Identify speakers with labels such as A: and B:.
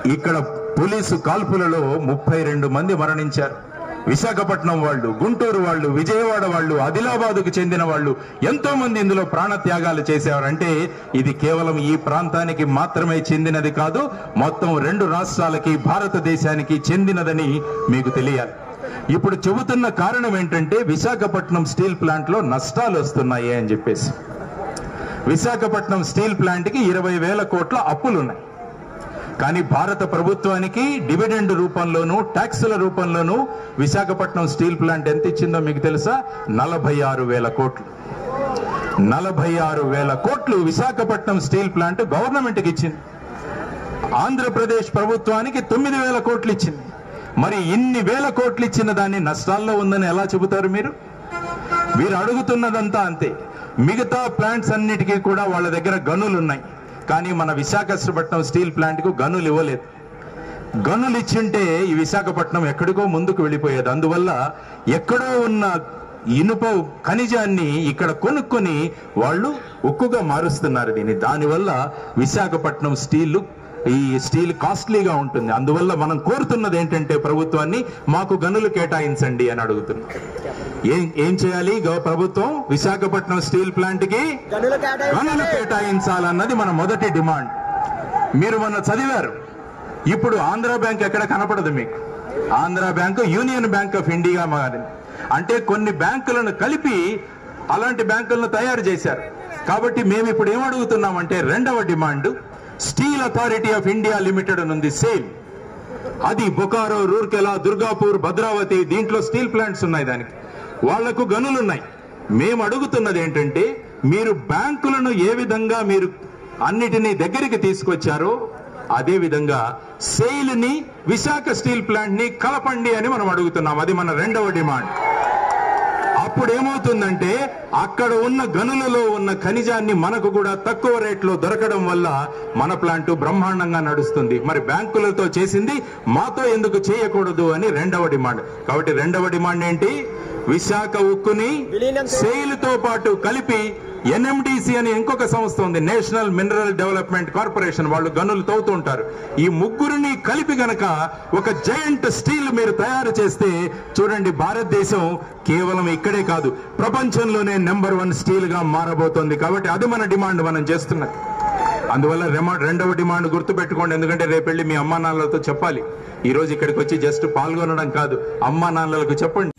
A: ఇక్కడ పోలీసు కాల్పులలో ముప్పై రెండు మంది మరణించారు విశాఖపట్నం వాళ్ళు గుంటూరు వాళ్ళు విజయవాడ వాళ్ళు ఆదిలాబాదుకు చెందిన వాళ్ళు ఎంతో మంది ఇందులో ప్రాణ త్యాగాలు చేసేవారంటే ఇది కేవలం ఈ ప్రాంతానికి మాత్రమే చెందినది కాదు మొత్తం రెండు రాష్ట్రాలకి భారతదేశానికి చెందినదని మీకు తెలియాలి ఇప్పుడు చెబుతున్న కారణం ఏంటంటే విశాఖపట్నం స్టీల్ ప్లాంట్ లో నష్టాలు వస్తున్నాయి అని చెప్పేసి విశాఖపట్నం స్టీల్ ప్లాంట్ కి ఇరవై వేల కోట్ల అప్పులున్నాయి కానీ భారత ప్రభుత్వానికి డివిడెండ్ రూపంలోనూ ట్యాక్సుల రూపంలోనూ విశాఖపట్నం స్టీల్ ప్లాంట్ ఎంత ఇచ్చిందో మీకు తెలుసా నలభై ఆరు వేల కోట్లు నలభై ఆరు వేల కోట్లు విశాఖపట్నం స్టీల్ ప్లాంట్ గవర్నమెంట్కి ఇచ్చింది ఆంధ్రప్రదేశ్ ప్రభుత్వానికి తొమ్మిది వేల కోట్లు ఇచ్చింది మరి ఇన్ని వేల కోట్లు ఇచ్చిన దాన్ని నష్టాల్లో ఉందని ఎలా చెబుతారు మీరు వీరు అడుగుతున్నదంతా అంతే మిగతా ప్లాంట్స్ అన్నిటికీ కూడా వాళ్ళ దగ్గర గనులు ఉన్నాయి కానీ మన విశాఖపట్నం స్టీల్ ప్లాంట్ కు గనులు ఇవ్వలేదు గనులు ఇచ్చింటే ఈ విశాఖపట్నం ఎక్కడికో ముందుకు వెళ్ళిపోయేది అందువల్ల ఎక్కడో ఉన్న ఇనుప ఖనిజాన్ని ఇక్కడ కొనుక్కొని వాళ్ళు ఉక్కుగా మారుస్తున్నారు దీన్ని దానివల్ల విశాఖపట్నం స్టీల్ ఈ స్టీల్ కాస్ట్లీగా ఉంటుంది అందువల్ల మనం కోరుతున్నది ఏంటంటే ప్రభుత్వాన్ని మాకు గనులు కేటాయించండి అని అడుగుతున్నాం ఏం ఏం చేయాలి గవ- ప్రభుత్వం విశాఖపట్నం స్టీల్ ప్లాంట్ కి
B: గనులు కేటాయించాలి.
A: గనులు కేటాయించాలన్నది మన మొదటి డిమాండ్ మీరు మొన్న చదివారు ఇప్పుడు ఆంధ్ర బ్యాంక్ ఎక్కడ కనపడదు మీకు Andhra bank union bank of India మారింది అంటే కొన్ని బ్యాంకులను కలిపి అలాంటి బ్యాంకులను తయారు చేశారు కాబట్టి మేము ఇప్పుడు ఏం అడుగుతున్నామంటే రెండవ demand steel authority of India limited అని ఉంది సేల్ అది బొకారో రూర్కెలా దుర్గాపూర్ భద్రావతి దీంట్లో స్టీల్ ప్లాంట్స్ ఉన్నాయి దానికి వాళ్లకు గనులున్నాయి మేము అడుగుతున్నది ఏంటంటే మీరు బ్యాంకులను ఏ విధంగా మీరు అన్నిటినీ దగ్గరికి తీసుకొచ్చారో అదే విధంగా సెయిల్ ని విశాఖ స్టీల్ ప్లాంట్ ని కలపండి అని మనం అడుగుతున్నాం అది మన రెండవ డిమాండ్ అప్పుడు ఏమవుతుందంటే అక్కడ ఉన్న గనులలో ఉన్న ఖనిజాన్ని మనకు కూడా తక్కువ రేట్లో దొరకడం వల్ల మన ప్లాంట్ బ్రహ్మాండంగా నడుస్తుంది మరి బ్యాంకులతో చేసింది మాతో ఎందుకు చేయకూడదు అని రెండవ డిమాండ్ కాబట్టి రెండవ డిమాండ్ ఏంటి విశాఖ ఉక్కుని
B: విలీనం చేయాలి.
A: సెయిల్ తో పాటు కలిపి ఎన్ఎండిసి అని ఇంకొక సంస్థ ఉంది నేషనల్ మినరల్ డెవలప్మెంట్ కార్పొరేషన్ వాళ్ళు గనులు తవ్వుతూ ఉంటారు ఈ ముగ్గురిని కలిపి గనక ఒక జయంట్ స్టీల్ మీరు తయారు చేస్తే చూడండి భారతదేశం కేవలం ఇక్కడే కాదు ప్రపంచంలోనే నెంబర్ వన్ స్టీల్ గా మారబోతోంది కాబట్టి అది మన డిమాండ్ మనం చేస్తున్నది అందువల్ల రెమా రెండవ డిమాండ్ గుర్తు పెట్టుకోండి ఎందుకంటే రేపు వెళ్ళి మీ అమ్మా నాన్నలతో చెప్పాలి ఈ రోజు ఇక్కడికి వచ్చి జస్ట్ పాల్గొనడం కాదు అమ్మా నాన్నలకు చెప్పండి